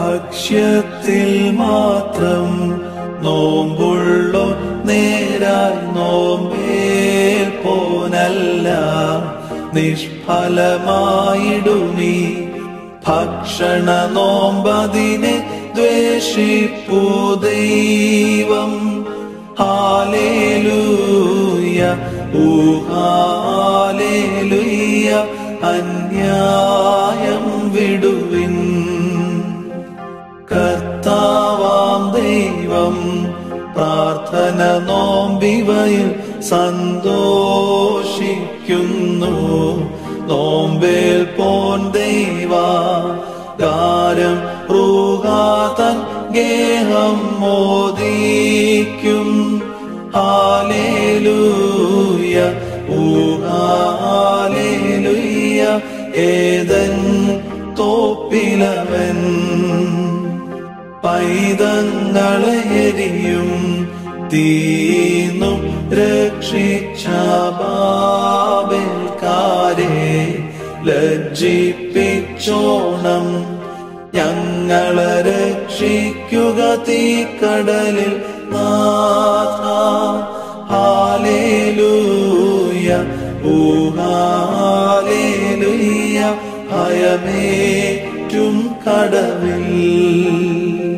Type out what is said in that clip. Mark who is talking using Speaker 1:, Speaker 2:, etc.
Speaker 1: ഭക്ഷ്യത്തിൽ മാത്രം നോമ്പുള്ളോ നേരായി നോമ്പേൽ പോനല്ല നിഷ്ഫലമായിടുമീ ഭക്ഷണ നോമ്പതിനെ ദ്വേഷിപ്പു ദൈവം ഹാലേലൂയ ഊഹാലേലൂയ അന്യായം വിടുവിൻ കർത്താവാം ദൈവം പ്രാർത്ഥന നോമ്പിവയിൽ സന്തോഷിക്കുന്നു നോമ്പേൽ പോൻ ദൈവ ഗാരം റൂഹാതൻ ഗേഹം മോദിക്കും ഹാലേലൂയ ഊഹാലേലൂയ ഏതൻ തോപ്പിലവൻ പൈതങ്ങളെ എരിയും തീന്നും രക്ഷിച്ച ബാബൽക്കാരെ ലജ്ജിപ്പിച്ചോണം ഞങ്ങളെ രക്ഷിക്കുക തീക്കടലിൽ നാഥ ഹാലേലൂയ ഊഹാലേലൂയ ഭയമേറ്റും കടവിൽ